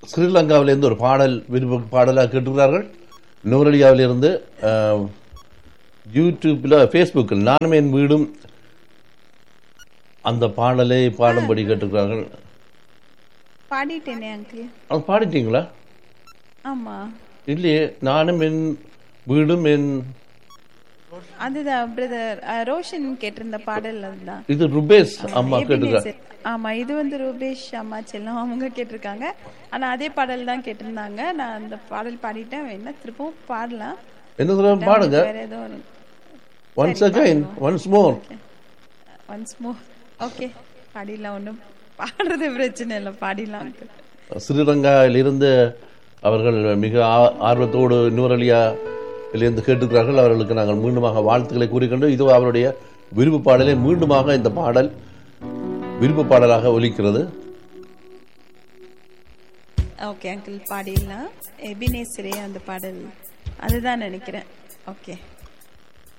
ஸ்ரீலங்காவிலிருந்து ஒரு பாடல் விருப்ப பாடலாக கேட்டுக்கிறார்கள் நூரலியாவிலிருந்து அஹ், யூடியூப்பில் ஃபேஸ்புக்கில் நானும் என் வீடும் அந்த பாடலை பாடும்படி கேட்டுக்கிறார்கள் பாடிட்டேனே அங்கிள் அது பாடிட்டீங்களா ஆமா இல்லையே நானும் என் வீடும் என் அதுதான் பிரதர் ரோஷன் கேட்டிருந்த பாடல் அதுதான் இது ருபேஸ் அம்மா கேட்டுக்கிறார் எபினேசர். ஆமா இது வந்து ரூபேஷ் அம்மா செல்லம் அவங்க கேட்டிருக்காங்க ஆனா அதே பாடல் தான் கேட்டிருந்தாங்க நான் அந்த பாடல் பாடிட்டேன் வேணா திருப்பவும் பாடலாம் என்ன சொல்ல பாடுங்க வேற ஏதோ once again once more once more okay பாடிடலாம் ஒன்றும் பாடுறது பிரச்சனை இல்லை பாடிடலாம் uncle. ஸ்ரீலங்காவிலிருந்து அவர்கள் மிக ஆ- ஆர்வத்தோடு நூரலியாவிலிருந்து கேட்டுக்கிறார்கள் அவர்களுக்கு நாங்கள் மீண்டுமாக வாழ்த்துக்களை கூறிக்கொண்டு இது அவருடைய விருப்பு பாடலை மீண்டுமாக இந்த பாடல் விருப்பு பாடலாக ஒலிக்கிறது ஓகே அங்கிள் பாடிடலாம் எபினேசரே அந்த பாடல் அதுதான் நினைக்கிறேன் ஓகே